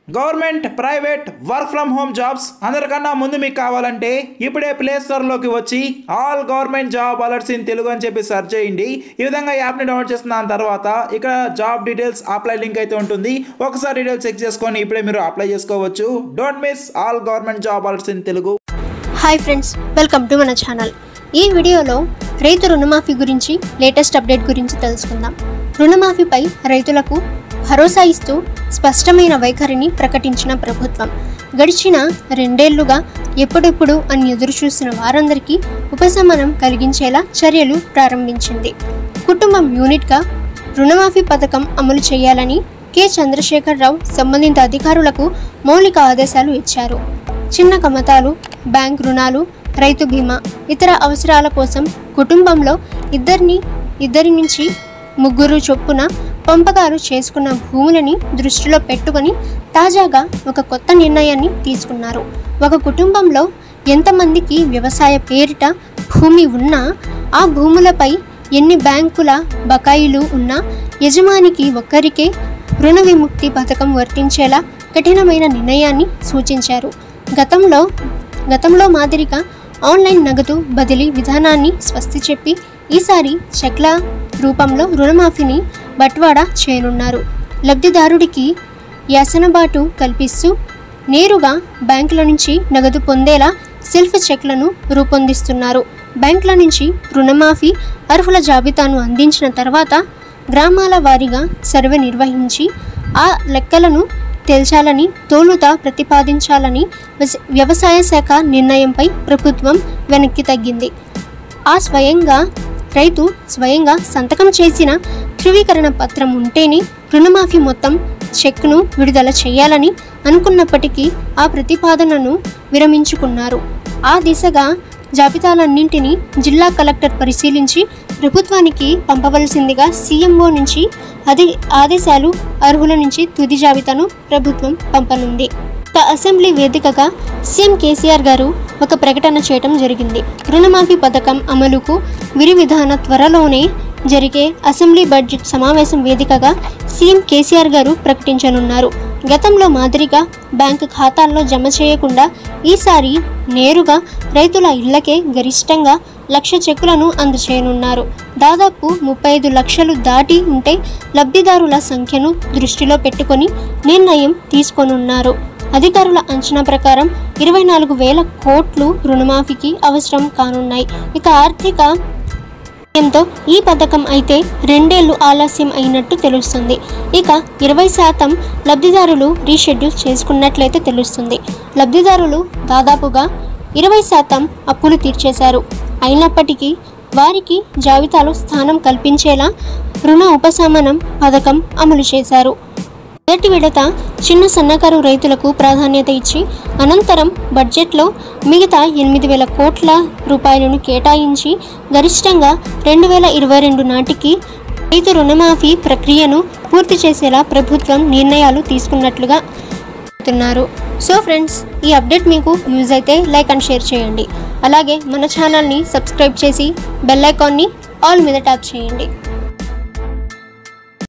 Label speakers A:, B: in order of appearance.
A: government private work from home jobs అందరికన్నా ముందు మీకు కావాలంటే ఇప్పుడే ప్లే స్టోర్లోకి వచ్చి all government job alerts in Telugu అని చెప్పి సెర్చ్ చేయండి ఈ విధంగా యాప్ని డౌన్లోడ్ చేసిన తర్వాత ఇక్కడ జాబ్ డీటెయిల్స్ అప్లై లింక్ అయితే ఉంటుంది ఒకసారి డీటెయిల్స్ చెక్ చేసుకొని ఇప్పుడే మీరు అప్లై చేసుకోవచ్చు don't miss all government job alerts in Telugu
B: hi friends welcome to మన ఛానల్ ఈ వీడియోలో రైతు రుణమాఫీ గురించి లేటెస్ట్ అప్డేట్ గురించి తెలుసుకుందాం రుణమాఫీపై రైతులకు భరోసా ఇస్తూ స్పష్టమైన వైఖరిని ప్రకటించిన ప్రభుత్వం గడిచిన రెండేళ్లుగా ఎప్పుడెప్పుడు అని ఎదురు చూసిన వారందరికీ ఉపశమనం కలిగించేలా చర్యలు ప్రారంభించింది కుటుంబం యూనిట్గా రుణమాఫీ పథకం అమలు చేయాలని కె చంద్రశేఖరరావు సంబంధిత అధికారులకు మౌలిక ఆదేశాలు ఇచ్చారు చిన్న కమతాలు బ్యాంక్ రుణాలు రైతు బీమా ఇతర అవసరాల కోసం కుటుంబంలో ఇద్దరిని ఇద్దరి నుంచి ముగ్గురు చొప్పున పంపకాలు చేసుకున్న భూములని దృష్టిలో పెట్టుకొని తాజాగా ఒక కొత్త నిర్ణయాన్ని తీసుకున్నారు ఒక కుటుంబంలో ఎంతమందికి వ్యవసాయ పేరిట భూమి ఉన్నా ఆ భూములపై ఎన్ని బ్యాంకుల బకాయిలు ఉన్నా యజమానికి ఒక్కరికే రుణ విముక్తి పథకం వర్తించేలా కఠినమైన నిర్ణయాన్ని సూచించారు గతంలో గతంలో మాదిరిగా ఆన్లైన్ నగదు బదిలీ విధానాన్ని స్వస్తి చెప్పి ఈసారి చెక్ల రూపంలో రుణమాఫీని బట్వాడా చేయనున్నారు లబ్ధిదారుడికి యాసనబాటు కల్పిస్తూ నేరుగా బ్యాంకుల నుంచి నగదు పొందేలా సెల్ఫ్ చెక్లను రూపొందిస్తున్నారు బ్యాంకుల నుంచి రుణమాఫీ అర్హుల జాబితాను అందించిన తర్వాత గ్రామాల వారీగా సర్వే నిర్వహించి ఆ లెక్కలను తేల్చాలని తోలుతా ప్రతిపాదించాలని వ్యవస- వ్యవసాయ శాఖ నిర్ణయంపై ప్రభుత్వం వెనక్కి తగ్గింది ఆ స్వయంగా రైతు స్వయంగా సంతకం చేసిన ధృవీకరణ పత్రం ఉంటేనే రుణమాఫీ మొత్తం చెక్ను విడుదల చేయాలని అనుకున్నప్పటికీ ఆ ప్రతిపాదనను విరమించుకున్నారు ఆ దిశగా జాబితాలన్నింటినీ జిల్లా కలెక్టర్ పరిశీలించి ప్రభుత్వానికి పంపవలసిందిగా సీఎంఓ నుంచి అది ఆదేశాలు అర్హుల నుంచి తుది జాబితాను ప్రభుత్వం పంపనుంది ఇక అసెంబ్లీ వేదికగా సీఎం కేసీఆర్ గారు ఒక ప్రకటన చేయడం జరిగింది రుణమాఫీ పథకం అమలుకు విరి విధాన త్వరలోనే జరిగే అసెంబ్లీ బడ్జెట్ సమావేశం వేదికగా సీఎం కేసీఆర్ గారు ప్రకటించనున్నారు గతంలో మాదిరిగా బ్యాంకు ఖాతాల్లో జమ చేయకుండా ఈసారి నేరుగా రైతుల ఇళ్లకే గరిష్టంగా లక్ష చెక్కులను అందచేయనున్నారు దాదాపు ముప్పై ఐదు లక్షలు దాటి ఉంటే లబ్ధిదారుల సంఖ్యను దృష్టిలో పెట్టుకొని నిర్ణయం తీసుకోనున్నారు అధికారుల అంచనా ప్రకారం ఇరవై నాలుగు వేల కోట్లు రుణమాఫీకి అవసరం కానున్నాయి ఇక ఆర్థిక ఎంతో ఈ పథకం అయితే రెండేళ్లు ఆలస్యం అయినట్టు తెలుస్తుంది ఇక ఇరవై శాతం లబ్ధిదారులు రీషెడ్యూల్ చేసుకున్నట్లయితే తెలుస్తుంది లబ్ధిదారులు దాదాపుగా ఇరవై శాతం అప్పులు తీర్చేశారు అయినప్పటికీ వారికి జాబితాలో స్థానం కల్పించేలా రుణ ఉపశమనం పథకం అమలు చేశారు మొదటి విడత చిన్న సన్నకారు రైతులకు ప్రాధాన్యత ఇచ్చి అనంతరం బడ్జెట్లో మిగతా ఎనిమిది వేల కోట్ల రూపాయలను కేటాయించి గరిష్టంగా రెండు వేల ఇరవై రెండు నాటికి రైతు రుణమాఫీ ప్రక్రియను పూర్తి చేసేలా ప్రభుత్వం నిర్ణయాలు తీసుకున్నట్లుగా చెప్తున్నారు సో ఫ్రెండ్స్ ఈ అప్డేట్ మీకు యూజ్ అయితే లైక్ అండ్ షేర్ చేయండి అలాగే మన ఛానల్ని సబ్స్క్రైబ్ చేసి బెల్ ఐకాన్ని ఆల్ మీద ట్యాప్ చేయండి